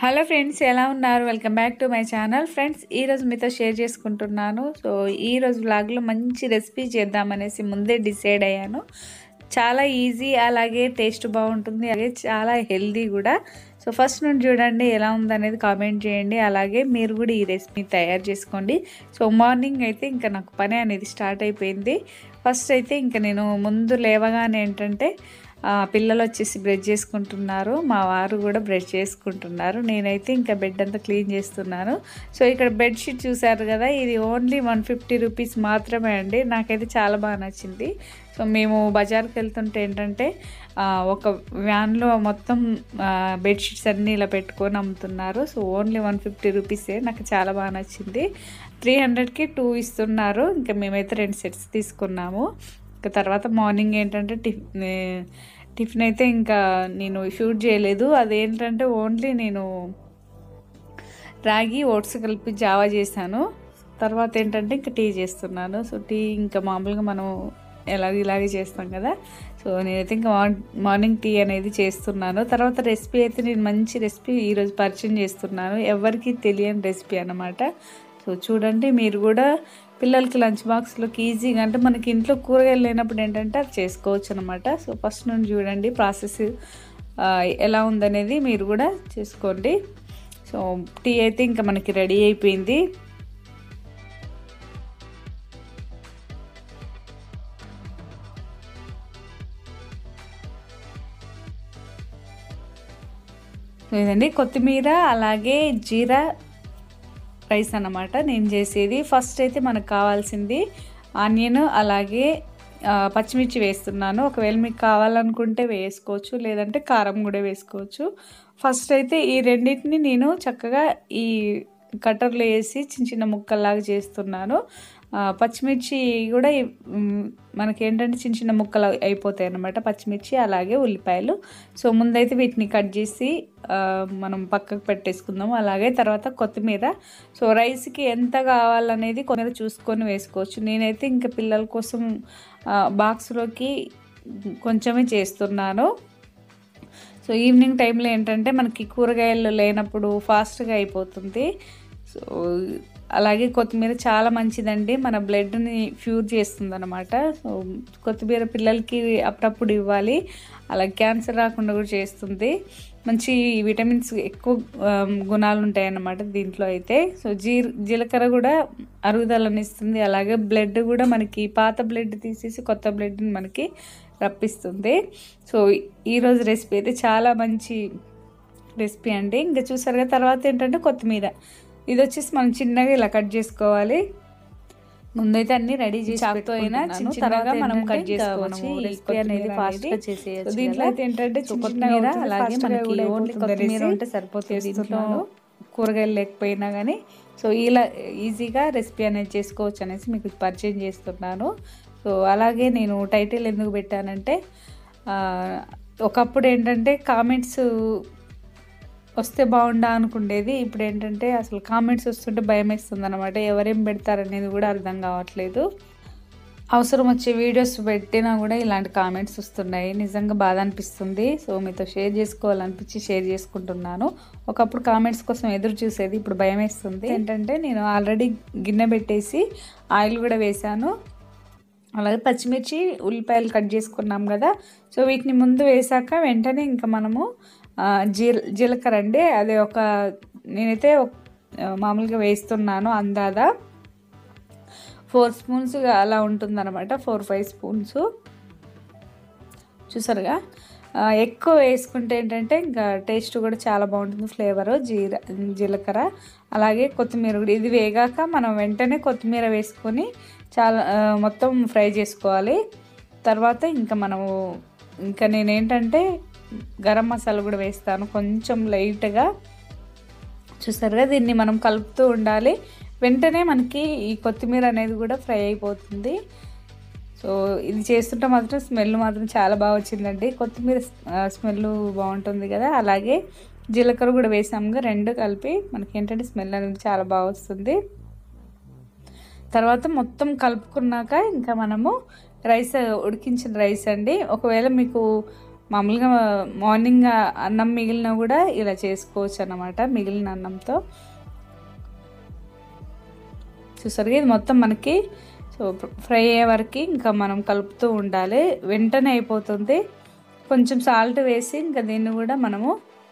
Hello friends ఎలా ఉన్నారు welcome back to my channel friends ఈరోజు మీతో షేర్ చేసుకుంటున్నాను సో ఈరోజు వ్లాగ్లో మంచి రెసిపీ చేద్దామనేసి ముందే డిసైడ్ అయ్యాను చాలా ఈజీ అలాగే టేస్ట్ బాగుంటుంది అలాగే చాలా హెల్దీ కూడా సో ఫస్ట్ నుండి చూడండి ఎలా ఉందనేది కామెంట్ చేయండి అలాగే మీరు కూడా ఈ రెసిపీ తయారు చేసుకోండి సో మార్నింగ్ అయితే ఇంకా నాకు పని అనేది స్టార్ట్ అయిపోయింది ఫస్ట్ అయితే ఇంకా నేను ముందు లేవగానే ఏంటంటే ఆ, పిల్లలు వచ్చేసి బ్రష్ చేసుకుంటున్నారు మా వారు కూడా బ్రష్ చేసుకుంటున్నారు నేనైతే ఇంకా బెడ్ అంతా క్లీన్ చేస్తున్నాను సో ఇక్కడ బెడ్షీట్ చూసారు కదా ఇది ఓన్లీ వన్ ఫిఫ్టీ రూపీస్ మాత్రమే అండి నాకైతే చాలా బాగా నచ్చింది సో మేము బజార్కి వెళ్తుంటే ఏంటంటే ఆ, ఒక వ్యాన్లో మొత్తం బెడ్షీట్స్ అన్నీ ఇలా పెట్టుకొని అమ్ముతున్నారు సో ఓన్లీ వన్ ఫిఫ్టీ రూపీసే నాకు చాలా బాగా నచ్చింది త్రీ హండ్రెడ్కి టూ ఇస్తున్నారు ఇంకా మేమైతే రెండు సెట్స్ తీసుకున్నాము ఇంకా తర్వాత మార్నింగ్ ఏంటంటే టిఫ్ టిఫిన్ అయితే ఇంకా నేను షూట్ చేయలేదు అదేంటంటే ఓన్లీ నేను రాగి ఓట్స్ కలిపి జావా చేశాను తర్వాత ఏంటంటే ఇంకా టీ చేస్తున్నాను సో టీ ఇంకా మామూలుగా మనం ఎలాగ ఇలాగే చేస్తాం కదా సో నేనైతే ఇంకా మార్నింగ్ టీ అనేది చేస్తున్నాను తర్వాత రెసిపీ అయితే నేను మంచి రెసిపీ ఈరోజు పరిచయం చేస్తున్నాను ఎవరికి తెలియని రెసిపీ అన్నమాట సో చూడండి మీరు కూడా పిల్లలకి లంచ్ బాక్స్లోకి ఈజీగా అంటే మనకి ఇంట్లో కూరగాయలు లేనప్పుడు ఏంటంటే అది చేసుకోవచ్చు అనమాట సో ఫస్ట్ నుండి చూడండి ప్రాసెస్ ఆ, ఎలా ఉందనేది మీరు కూడా చేసుకోండి సో టీ అయితే ఇంకా మనకి రెడీ అయిపోయింది లేదండి కొత్తిమీర అలాగే జీరా రైస్ అన్నమాట నేను చేసేది ఫస్ట్ అయితే మనకు కావాల్సింది ఆనియన్ అలాగే ఆ, పచ్చిమిర్చి వేస్తున్నాను ఒకవేళ మీకు కావాలనుకుంటే వేసుకోవచ్చు లేదంటే కారం కూడా వేసుకోవచ్చు ఫస్ట్ అయితే ఈ రెండింటిని నేను చక్కగా ఈ కట్టర్లో వేసి చిన్న చిన్న ముక్కల్లాగా చేస్తున్నాను ఆ, పచ్చిమిర్చి కూడా ఈ, మ్, మనకేంటంటే చిన్న చిన్న ముక్కలు అయిపోతాయి అన్నమాట పచ్చిమిర్చి అలాగే ఉల్లిపాయలు సో ముందైతే వీటిని కట్ చేసి ఆ, మనం పక్కకు పెట్టేసుకుందాము అలాగే తర్వాత కొత్తిమీర సో రైస్కి ఎంత కావాలనేది కొత్తిమీర చూసుకొని వేసుకోవచ్చు నేనైతే ఇంకా పిల్లల కోసం ఆ, బాక్స్లోకి కొంచెమే చేస్తున్నాను సో ఈవినింగ్ టైంలో ఏంటంటే మనకి కూరగాయలు లేనప్పుడు ఫాస్ట్గా అయిపోతుంది సో అలాగే కొత్తిమీర చాలా మంచిదండి మన బ్లడ్ని ఫ్యూర్ చేస్తుంది అనమాట సో కొత్తిమీర పిల్లలకి అప్పుడప్పుడు ఇవ్వాలి అలా క్యాన్సర్ రాకుండా కూడా చేస్తుంది మంచి విటమిన్స్ ఎక్కువ ఆ, గుణాలు ఉంటాయి అన్నమాట దీంట్లో అయితే సో జీ జీలకర్ర కూడా అరుగుదలని ఇస్తుంది అలాగే బ్లడ్ కూడా మనకి పాత బ్లడ్ తీసేసి కొత్త బ్లడ్ని మనకి రప్పిస్తుంది సో ఈరోజు రెసిపీ అయితే చాలా మంచి రెసిపీ అండి ఇంకా చూసారు కదా తర్వాత ఏంటంటే కొత్తిమీర ఇది వచ్చేసి మనం చిన్నగా ఇలా కట్ చేసుకోవాలి ముందైతే అన్ని రెడీ చేసి చాకుతో అయినా పెట్టుకుంటున్నాను. చిన్న చిన్నగా తర్వాత మనం ఏంటంటే కట్ ఇంకా చేసుకోవచ్చు మనము ఈ రెసిపీ కొత్తిమీర అనేది fast గా అనేది. చేసేయచ్చు సో దీంట్లో కదా. అయితే ఏంటంటే సో చిన్న కొత్తిమీర చిన్నగా అలాగే fast గా మనకి కూడా ఓన్లీ అయిపోతుంది కొత్తిమీర అనేసి ఉంటే సరిపోతుంది చేస్తున్నాను. కూరగాయలు లేకపోయినా కానీ సో ఇలా ఈజీగా రెసిపీ అనేది చేసుకోవచ్చు అనేసి మీకు పరిచయం చేస్తున్నాను సో అలాగే నేను టైటిల్ ఎందుకు పెట్టానంటే ఆ, ఒకప్పుడు ఏంటంటే కామెంట్స్ వస్తే బాగుండా అనుకుండేది ఇప్పుడు ఏంటంటే అసలు కామెంట్స్ వస్తుంటే భయం వేస్తుంది అనమాట ఎవరేం పెడతారనేది కూడా అర్థం కావట్లేదు అవసరం వచ్చే వీడియోస్ పెట్టినా కూడా ఇలాంటి కామెంట్స్ వస్తున్నాయి నిజంగా బాధ అనిపిస్తుంది సో మీతో షేర్ చేసుకోవాలనిపించి షేర్ చేసుకుంటున్నాను ఒకప్పుడు కామెంట్స్ కోసం ఎదురు చూసేది ఇప్పుడు భయం వేస్తుంది ఏంటంటే నేను ఆల్రెడీ గిన్నె పెట్టేసి ఆయిల్ కూడా వేశాను అలాగే పచ్చిమిర్చి ఉల్లిపాయలు కట్ చేసుకున్నాం కదా సో వీటిని ముందు వేసాక వెంటనే ఇంకా మనము ఆ, జీల జీలకర్ర అండి అది ఒక నేనైతే ఒక- ఆ, మామూలుగా వేస్తున్నాను అందాదా ఫోర్ స్పూన్స్ అలా ఉంటుందన్నమాట ఫోర్ ఫైవ్ స్పూన్స్ చూసారుగా ఆ, ఎక్కువ వేసుకుంటే ఏంటంటే ఇంకా టేస్ట్ కూడా చాలా బాగుంటుంది ఫ్లేవర్ జీర జీలకర్ర అలాగే కొత్తిమీర కూడా ఇది వేగాక మనం వెంటనే కొత్తిమీర వేసుకొని చాలా ఆ, మొత్తం ఫ్రై చేసుకోవాలి తర్వాత ఇంకా మనము ఇంకా నేనేంటంటే గరం మసాలా కూడా వేస్తాను కొంచెం లైట్గా చూసారుగా దీన్ని మనం కలుపుతూ ఉండాలి వెంటనే మనకి ఈ కొత్తిమీర అనేది కూడా ఫ్రై అయిపోతుంది సో ఇది చేస్తుంటే మాత్రం స్మెల్ మాత్రం చాలా బాగా వచ్చిందండి కొత్తిమీర స్మెల్ బాగుంటుంది కదా అలాగే జీలకర్ర కూడా వేసాముగా రెండు కలిపి మనకి ఏంటంటే స్మెల్ అనేది చాలా బాగా వస్తుంది తర్వాత మొత్తం కలుపుకున్నాక ఇంకా మనము రైస్ ఉడికించిన రైస్ అండి ఒకవేళ మీకు మామూలుగా మార్నింగ్ అన్నం మిగిలిన కూడా ఇలా చేసుకోవచ్చు అన్నమాట మిగిలిన అన్నంతో చూసారుగా ఇది మొత్తం మనకి సో ఫ్రై అయ్యే వరకు ఇంకా మనం కలుపుతూ ఉండాలి వెంటనే అయిపోతుంది కొంచెం సాల్ట్ వేసి ఇంకా దీన్ని కూడా మనము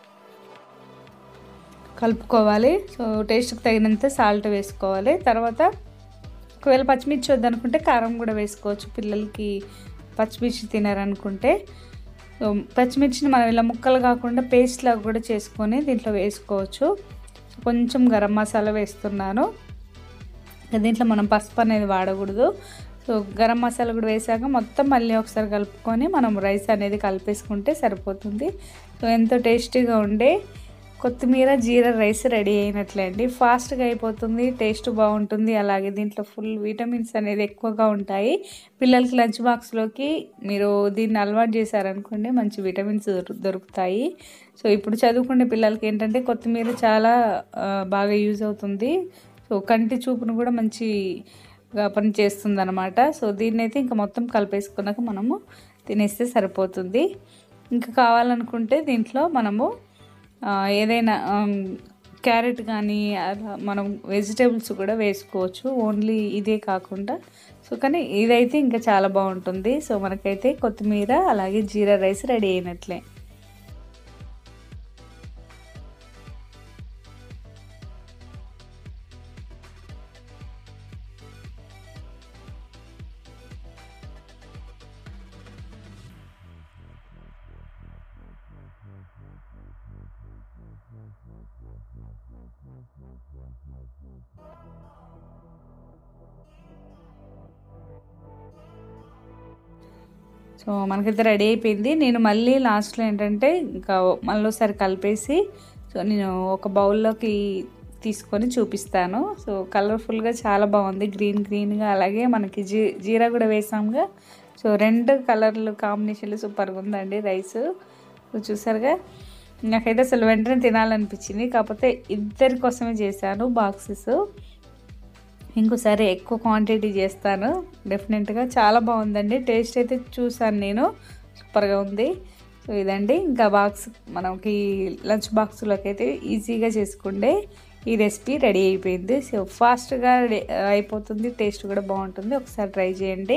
కలుపుకోవాలి సో టేస్ట్కి తగినంత సాల్ట్ వేసుకోవాలి తర్వాత ఒకవేళ పచ్చిమిర్చి వద్దనుకుంటే కారం కూడా వేసుకోవచ్చు పిల్లలకి పచ్చిమిర్చి తినారనుకుంటే సో పచ్చిమిర్చిని మనం ఇలా ముక్కలు కాకుండా పేస్ట్ లాగా కూడా చేసుకొని దీంట్లో వేసుకోవచ్చు కొంచెం గరం మసాలా వేస్తున్నాను దీంట్లో మనం పసుపు అనేది వాడకూడదు సో గరం మసాలా కూడా వేసాక మొత్తం మళ్ళీ ఒకసారి కలుపుకొని మనం రైస్ అనేది కలిపేసుకుంటే సరిపోతుంది సో ఎంతో టేస్టీగా ఉండే కొత్తిమీర జీరా రైస్ రెడీ అయినట్లే అండి ఫాస్ట్గా అయిపోతుంది టేస్ట్ బాగుంటుంది అలాగే దీంట్లో ఫుల్ విటమిన్స్ అనేది ఎక్కువగా ఉంటాయి పిల్లలకి లంచ్ బాక్స్లోకి మీరు దీన్ని అలవాటు చేశారనుకోండి మంచి విటమిన్స్ దొరుకుతాయి సో ఇప్పుడు చదువుకునే పిల్లలకి ఏంటంటే కొత్తిమీర చాలా బాగా యూజ్ అవుతుంది సో కంటి చూపును కూడా మంచిగా పని చేస్తుంది అనమాట సో దీన్ని అయితే ఇంకా మొత్తం కలిపేసుకున్నాక మనము తినేస్తే సరిపోతుంది ఇంకా కావాలనుకుంటే దీంట్లో మనము ఏదైనా క్యారెట్ కానీ అలా మనం వెజిటేబుల్స్ కూడా వేసుకోవచ్చు ఓన్లీ ఇదే కాకుండా సో కానీ ఇదైతే ఇంకా చాలా బాగుంటుంది సో మనకైతే కొత్తిమీర అలాగే జీరా రైస్ రెడీ అయినట్లే సో మనకైతే రెడీ అయిపోయింది నేను మళ్ళీ లాస్ట్లో ఏంటంటే ఇంకా మళ్ళీసారి కలిపేసి సో నేను ఒక బౌల్లోకి తీసుకొని చూపిస్తాను సో కలర్ఫుల్గా చాలా బాగుంది గ్రీన్ గ్రీన్గా అలాగే మనకి జీ జీరా కూడా వేసాముగా సో రెండు కలర్లు కాంబినేషన్లు సూపర్గా ఉందండి రైస్ సో చూసారుగా నాకైతే అసలు వెంటనే తినాలనిపించింది కాకపోతే ఇద్దరి కోసమే చేశాను బాక్సెస్ ఇంకోసారి ఎక్కువ క్వాంటిటీ చేస్తాను డెఫినెట్గా చాలా బాగుందండి టేస్ట్ అయితే చూసాను నేను సూపర్గా ఉంది సో ఇదండి ఇంకా బాక్స్ మనకి లంచ్ బాక్స్లోకి అయితే ఈజీగా చేసుకుంటే ఈ రెసిపీ రెడీ అయిపోయింది సో ఫాస్ట్గా అయిపోతుంది టేస్ట్ కూడా బాగుంటుంది ఒకసారి ట్రై చేయండి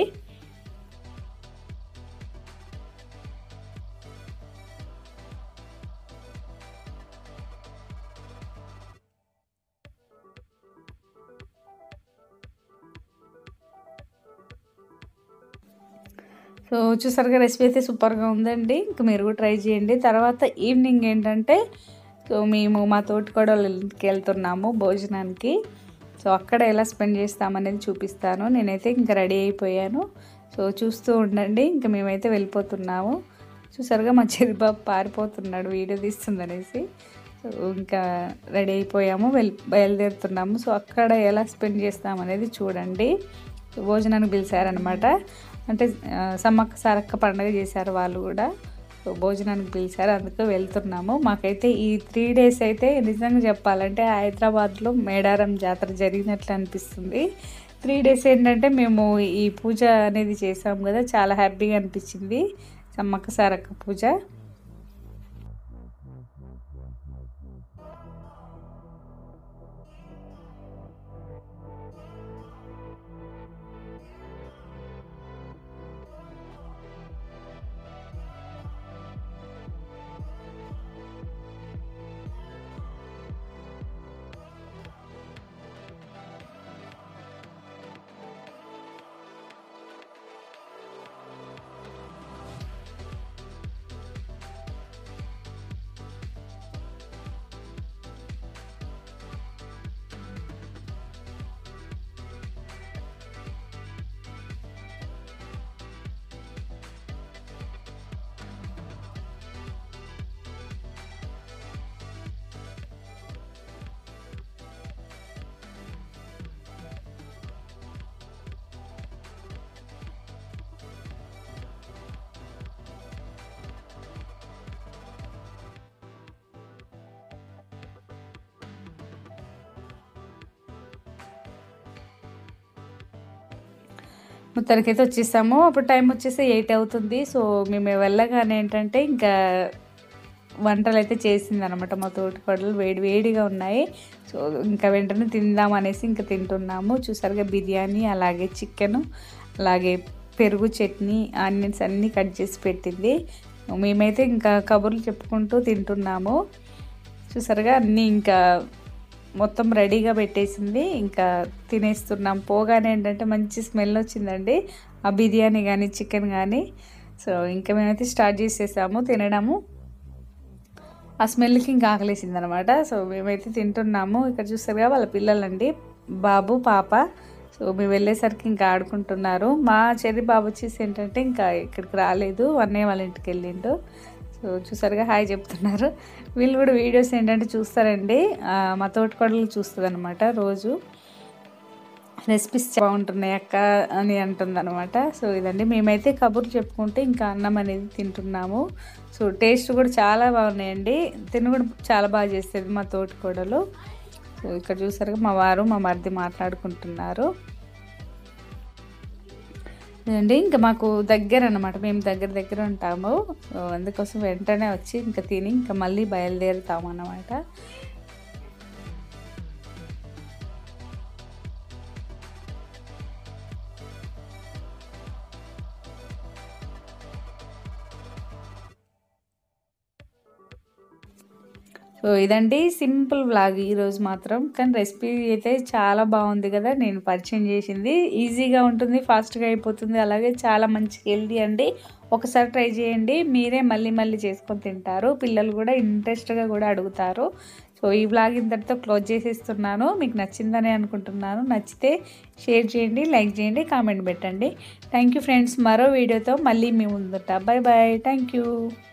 సో చూసారుగా రెసిపీ అయితే సూపర్గా ఉందండి ఇంకా మీరు కూడా ట్రై చేయండి తర్వాత ఈవినింగ్ ఏంటంటే సో మేము మా తోటికోడళ్ళ ఇంటికి వెళ్తున్నాము భోజనానికి సో అక్కడ ఎలా స్పెండ్ చేస్తామనేది చూపిస్తాను నేనైతే ఇంకా రెడీ అయిపోయాను సో చూస్తూ ఉండండి ఇంకా మేమైతే వెళ్ళిపోతున్నాము చూసారుగా మా చెరిబాబు పారిపోతున్నాడు వీడియో తీస్తుందనేసి సో ఇంకా రెడీ అయిపోయాము వెళ్ళి బయలుదేరుతున్నాము సో అక్కడ ఎలా స్పెండ్ చేస్తామనేది చూడండి భోజనానికి పిలిచారనమాట అంటే సమ్మక్క సారక్క పండుగ చేశారు వాళ్ళు కూడా సో భోజనానికి పిలిచారు అందుకే వెళ్తున్నాము మాకైతే ఈ త్రీ డేస్ అయితే నిజంగా చెప్పాలంటే హైదరాబాద్లో మేడారం జాతర జరిగినట్లు అనిపిస్తుంది త్రీ డేస్ ఏంటంటే మేము ఈ పూజ అనేది చేసాం కదా చాలా హ్యాపీగా అనిపించింది సమ్మక్క సారక్క పూజ మొత్తానికైతే వచ్చేసాము అప్పుడు టైం వచ్చేసి ఎయిట్ అవుతుంది సో మేము వెళ్ళగానే ఏంటంటే ఇంకా వంటలు అయితే చేసింది అనమాట మా తోటికోడలు వేడి వేడిగా ఉన్నాయి సో ఇంకా వెంటనే తిందాం అనేసి ఇంకా తింటున్నాము చూసారుగా బిర్యానీ అలాగే చికెన్ అలాగే పెరుగు చట్నీ ఆనియన్స్ అన్నీ కట్ చేసి పెట్టింది మేమైతే ఇంకా కబుర్లు చెప్పుకుంటూ తింటున్నాము చూసారుగా అన్నీ ఇంకా మొత్తం రెడీగా పెట్టేసింది ఇంకా తినేస్తున్నాం పోగానే ఏంటంటే మంచి స్మెల్ వచ్చిందండి ఆ బిర్యానీ కానీ చికెన్ కానీ సో ఇంకా మేమైతే స్టార్ట్ చేసేసాము తినడము ఆ స్మెల్కి ఇంకా ఆకలేసింది అనమాట సో మేమైతే తింటున్నాము ఇక్కడ చూస్తారుగా వాళ్ళ పిల్లలండి బాబు పాప సో మేము వెళ్ళేసరికి ఇంకా ఆడుకుంటున్నారు మా చెర్రి బాబు వచ్చేసి ఏంటంటే ఇంకా ఇక్కడికి రాలేదు అన్నయ్య వాళ్ళ ఇంటికి వెళ్ళిండు సో చూసారుగా హాయ్ చెప్తున్నారు వీళ్ళు కూడా వీడియోస్ ఏంటంటే చూస్తారండి ఆ, మా తోటికోడలు చూస్తుంది అనమాట రోజు రెసిపీస్ బాగుంటున్నాయి అక్క అని అంటుందన్నమాట సో ఇదండి మేమైతే కబుర్లు చెప్పుకుంటే ఇంకా అన్నం అనేది తింటున్నాము సో టేస్ట్ కూడా చాలా బాగున్నాయండి తిని కూడా చాలా బాగా చేసేది మా తోటికోడలు సో ఇక్కడ చూసారుగా మా వారు మా మరిది మాట్లాడుకుంటున్నారు అండి ఇంకా మాకు దగ్గర అనమాట మేము దగ్గర దగ్గర ఉంటాము సో అందుకోసం వెంటనే వచ్చి ఇంకా తిని ఇంకా మళ్ళీ బయలుదేరుతాము అన్నమాట సో ఇదండి సింపుల్ వ్లాగ్ ఈరోజు మాత్రం కానీ రెసిపీ అయితే చాలా బాగుంది కదా నేను పరిచయం చేసింది ఈజీగా ఉంటుంది ఫాస్ట్గా అయిపోతుంది అలాగే చాలా మంచి హెల్దీ అండి ఒకసారి ట్రై చేయండి మీరే మళ్ళీ మళ్ళీ చేసుకొని తింటారు పిల్లలు కూడా ఇంట్రెస్ట్గా కూడా అడుగుతారు సో ఈ వ్లాగ్ ఇంతటితో క్లోజ్ చేసేస్తున్నాను మీకు నచ్చిందని అనుకుంటున్నాను నచ్చితే షేర్ చేయండి లైక్ చేయండి కామెంట్ పెట్టండి థ్యాంక్ యూ ఫ్రెండ్స్ మరో వీడియోతో మళ్ళీ మీ ముందుంటా బాయ్ బాయ్ థ్యాంక్ యూ